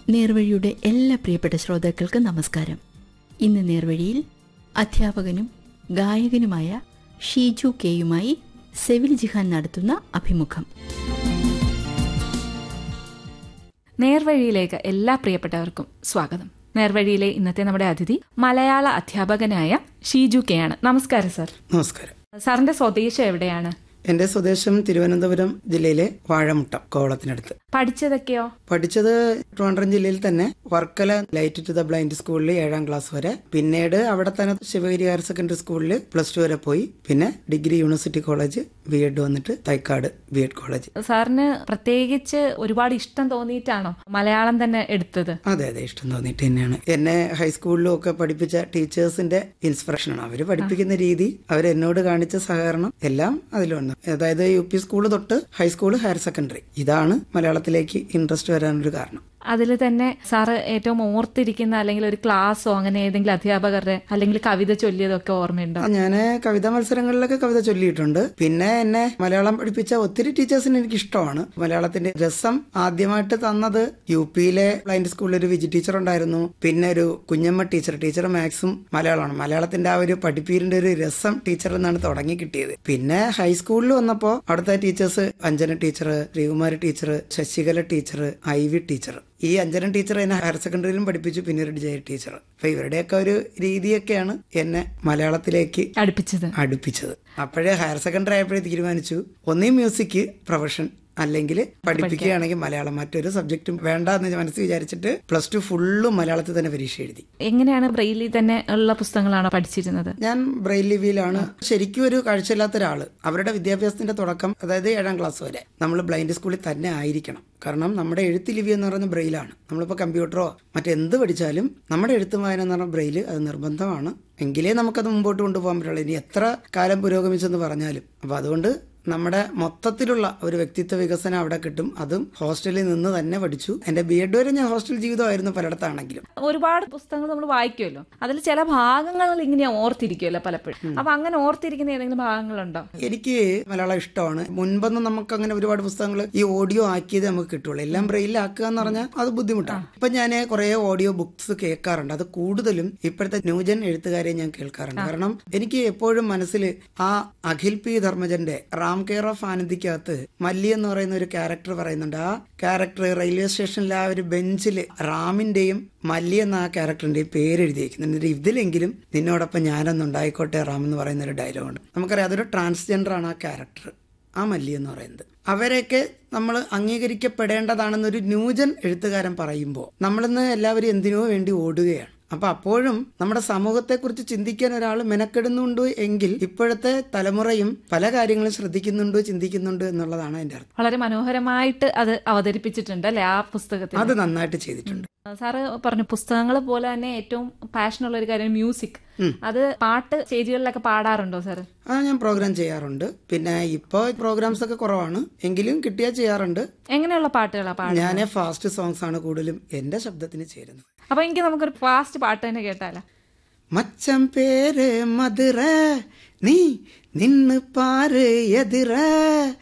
നേർവഴിയുടെ എല്ലാ പ്രിയപ്പെട്ട ശ്രോതാക്കൾക്കും നമസ്കാരം ഇന്ന് നേർവഴിയിൽ അധ്യാപകനും ഗായകനുമായ ഷീജു കെയുമായി സെവിൽ ജിഹാൻ നടത്തുന്ന അഭിമുഖം നേർവഴിയിലേക്ക് എല്ലാ പ്രിയപ്പെട്ടവർക്കും സ്വാഗതം നേർവഴിയിലെ ഇന്നത്തെ നമ്മുടെ അതിഥി മലയാള അധ്യാപകനായ ഷീജു കെ ആണ് നമസ്കാരം സർ നമസ്കാരം സാറിന്റെ സ്വദേശം എവിടെയാണ് എന്റെ സ്വദേശം തിരുവനന്തപുരം ജില്ലയിലെ വാഴമുട്ടം കോവളത്തിനടുത്ത് പഠിച്ചതൊക്കെയോ പഠിച്ചത് ട്രിവാൻഡ്രം ജില്ലയിൽ തന്നെ Varkala Light to the Blind സ്കൂളിൽ ഏഴാം ക്ലാസ് വരെ പിന്നീട് അവിടെ തന്നെ ശിവഗിരി ഹയർ സെക്കൻഡറി സ്കൂളിൽ പ്ലസ് ടു വരെ പോയി പിന്നെ degree university college B Ed വന്നിട്ട് തൈക്കാട് ബി എഡ് കോളേജ് സാറിന് പ്രത്യേകിച്ച് ഒരുപാട് ഇഷ്ടം തോന്നിയിട്ടാണോ മലയാളം തന്നെ എടുത്തത് അതെ അതെ ഇഷ്ടം തോന്നിയിട്ട് തന്നെയാണ് എന്നെ ഹൈസ്കൂളിലും ഒക്കെ പഠിപ്പിച്ച ടീച്ചേഴ്സിന്റെ ഇൻസ്പിറേഷനാണ് അവര് പഠിപ്പിക്കുന്ന രീതി അവർ എന്നോട് കാണിച്ച സഹകരണം എല്ലാം അതിലുണ്ട് അതായത് യു പി സ്കൂൾ തൊട്ട് ഹൈസ്കൂൾ ഹയർ സെക്കൻഡറി ഇതാണ് മലയാളത്തിലേക്ക് ഇൻട്രസ്റ്റ് വരാനൊരു കാരണം അതിൽ തന്നെ സാറ് ഏറ്റവും ഓർത്തിരിക്കുന്ന അല്ലെങ്കിൽ ഒരു ക്ലാസ്സോ അങ്ങനെ ഏതെങ്കിലും അധ്യാപകരുടെ അല്ലെങ്കിൽ കവിത ചൊല്ലിയതൊക്കെ ഓർമ്മയുണ്ടോ ഞാൻ കവിതാ മത്സരങ്ങളിലൊക്കെ കവിത ചൊല്ലിയിട്ടുണ്ട് പിന്നെ എന്നെ മലയാളം പഠിപ്പിച്ച ഒത്തിരി ടീച്ചേഴ്സിന് എനിക്ക് ഇഷ്ടമാണ് മലയാളത്തിന്റെ രസം ആദ്യമായിട്ട് തന്നത് യു പിയിലെ ബ്ലൈൻഡ് സ്കൂളിൽ ഒരു വിജി ടീച്ചർ ഉണ്ടായിരുന്നു പിന്നെ ഒരു കുഞ്ഞമ്മ ടീച്ചർ ടീച്ചർ മാത്സും മലയാളമാണ് മലയാളത്തിന്റെ ആ ഒരു പഠിപ്പീരിന്റെ ഒരു രസം ടീച്ചറിൽ നിന്നാണ് തുടങ്ങി കിട്ടിയത് പിന്നെ ഹൈസ്കൂളിൽ വന്നപ്പോൾ അവിടുത്തെ teachers Anjana teacher Sreekumari teacher Sasikala teacher I V teacher ഈ അഞ്ജന ടീച്ചർ എന്നെ ഹയർ സെക്കൻഡറിയിലും പഠിപ്പിച്ചു പിന്നെ ഒരു ജയ ടീച്ചർ അപ്പൊ ഇവരുടെയൊക്കെ ഒരു രീതിയൊക്കെയാണ് എന്നെ മലയാളത്തിലേക്ക് അടുപ്പിച്ചത് അടുപ്പിച്ചത് അപ്പോഴേ ഹയർ സെക്കൻഡറി ആയപ്പോഴേ തീരുമാനിച്ചു ഒന്നീ മ്യൂസിക് പ്രൊഫഷൻ അല്ലെങ്കിൽ പഠിപ്പിക്കുകയാണെങ്കിൽ മലയാളം മറ്റൊരു സബ്ജക്റ്റും വേണ്ട എന്ന് മനസ്സിൽ വിചാരിച്ചിട്ട് പ്ലസ് ടു ഫുള്ളും മലയാളത്തിൽ തന്നെ പരീക്ഷ എഴുതി എങ്ങനെയാണ് ബ്രെയിലി തന്നെ ഉള്ള പുസ്തകങ്ങളാണോ പഠിച്ചിരുന്നത് ഞാൻ ബ്രെയിൽ ലിവിയിലാണ് ശരിക്കും ഒരു കാഴ്ചയില്ലാത്ത ഒരാള് അവരുടെ വിദ്യാഭ്യാസത്തിന്റെ തുടക്കം അതായത് ഏഴാം ക്ലാസ് വരെ നമ്മൾ ബ്ലൈൻഡ് സ്കൂളിൽ തന്നെ ആയിരിക്കണം കാരണം നമ്മുടെ എഴുത്ത് ലിവി എന്ന് പറയുന്നത് ബ്രെയിലാണ് നമ്മളിപ്പോൾ കമ്പ്യൂട്ടറോ മറ്റെന്ത് പഠിച്ചാലും നമ്മുടെ എഴുത്തും വായന എന്ന് പറഞ്ഞ ബ്രെയിൽ അത് നിർബന്ധമാണ് എങ്കിലേ നമുക്കത് മുമ്പോട്ട് കൊണ്ടുപോകാൻ പറ്റുള്ളൂ ഇനി എത്ര കാലം പുരോഗമിച്ചെന്ന് പറഞ്ഞാലും അപ്പൊ അതുകൊണ്ട് നമ്മുടെ മൊത്തത്തിലുള്ള ഒരു വ്യക്തിത്വ വികസനം അവിടെ കിട്ടും അതും ഹോസ്റ്റലിൽ നിന്ന് തന്നെ പഠിച്ചു എന്റെ ബി എഡ് വരെ ഞാൻ ഹോസ്റ്റൽ ജീവിതമായിരുന്നു പലയിടത്താണെങ്കിലും ഒരുപാട് പുസ്തകങ്ങൾ നമ്മൾ വായിക്കുമല്ലോ അതിൽ ചില ഭാഗങ്ങൾ ഇങ്ങനെ ഓർത്തിരിക്കുമല്ലോ പലപ്പോഴും അപ്പൊ അങ്ങനെ ഓർത്തിരിക്കുന്ന ഏതെങ്കിലും ഭാഗങ്ങളുണ്ടോ എനിക്ക് മലയാളം ഇഷ്ടമാണ് മുൻപൊന്നും നമുക്ക് അങ്ങനെ ഒരുപാട് പുസ്തകങ്ങൾ ഈ ഓഡിയോ ആക്കിയത് നമുക്ക് കിട്ടുള്ളൂ എല്ലാം ബ്രെയിലാക്കുക എന്ന് പറഞ്ഞാൽ അത് ബുദ്ധിമുട്ടാണ് ഇപ്പൊ ഞാൻ കുറെ ഓഡിയോ ബുക്സ് കേൾക്കാറുണ്ട് അത് കൂടുതലും ഇപ്പോഴത്തെ ന്യൂജൻ എഴുത്തുകാരെ ഞാൻ കേൾക്കാറുണ്ട് കാരണം എനിക്ക് എപ്പോഴും മനസ്സിൽ ആ അഖിൽ പി ധർമ്മജന്റെ റാം കെയർ ഓഫ് ആനന്ദിക്കകത്ത് മല്ലി എന്ന് പറയുന്ന ഒരു ക്യാരക്ടർ പറയുന്നുണ്ട് ആ ക്യാരക്ടർ റെയിൽവേ സ്റ്റേഷനിലെ ആ ഒരു ബെഞ്ചിൽ റാമിന്റെയും മല്ലി എന്ന ആ ക്യാരക്ടറിന്റെയും പേര് എഴുതിയിരിക്കുന്നു എന്നിട്ട് ഇതിലെങ്കിലും നിന്നോടൊപ്പം ഞാനൊന്നും ഉണ്ടായിക്കോട്ടെ റാം എന്ന് പറയുന്ന ഒരു ഡയലോഗുണ്ട് നമുക്കറിയാം അതൊരു ട്രാൻസ്ജെൻഡർ ആണ് ആ ക്യാരക്ടർ ആ മല്ലി എന്ന് പറയുന്നത് അവരെയൊക്കെ നമ്മൾ അംഗീകരിക്കപ്പെടേണ്ടതാണെന്നൊരു ന്യൂജൻ എഴുത്തുകാരൻ പറയുമ്പോൾ നമ്മളിന്ന് എല്ലാവരും എന്തിനോ വേണ്ടി ഓടുകയാണ് അപ്പൊ അപ്പോഴും നമ്മുടെ സമൂഹത്തെക്കുറിച്ച് ചിന്തിക്കാൻ ഒരാൾ മെനക്കെടുന്നുണ്ട് എങ്കിൽ ഇപ്പോഴത്തെ തലമുറയും പല കാര്യങ്ങളും ശ്രദ്ധിക്കുന്നുണ്ട് ചിന്തിക്കുന്നുണ്ട് എന്നുള്ളതാണ് അതിന്റെ അർത്ഥം വളരെ മനോഹരമായിട്ട് അത് അവതരിപ്പിച്ചിട്ടുണ്ട് അല്ലെ ആ പുസ്തകത്തിൽ അത് നന്നായിട്ട് ചെയ്തിട്ടുണ്ട് സാറ് പറഞ്ഞു പുസ്തകങ്ങൾ പോലെ തന്നെ ഏറ്റവും പാഷനുള്ള ഒരു കാര്യം മ്യൂസിക് അത് പാട്ട് സ്റ്റേജുകളിലൊക്കെ പാടാറുണ്ടോ സാറ് ആ ഞാൻ പ്രോഗ്രാം ചെയ്യാറുണ്ട് പിന്നെ ഇപ്പോൾ പ്രോഗ്രാംസ് ഒക്കെ കുറവാണ് എങ്കിലും കിട്ടിയാൽ ചെയ്യാറുണ്ട് എങ്ങനെയുള്ള പാട്ടുകളാ പാടുന്നത് ഞാൻ ഫാസ്റ്റ് സോങ്സ് ആണ് കൂടുതലും എന്റെ ശബ്ദത്തിന് ചേരുന്നത് അപ്പൊ എനിക്ക് നമുക്കൊരു ഫാസ്റ്റ് പാട്ട് തന്നെ കേട്ടാലോ മച്ചം പേര് മധുര നീ നിന്ന് പാറ് എതിര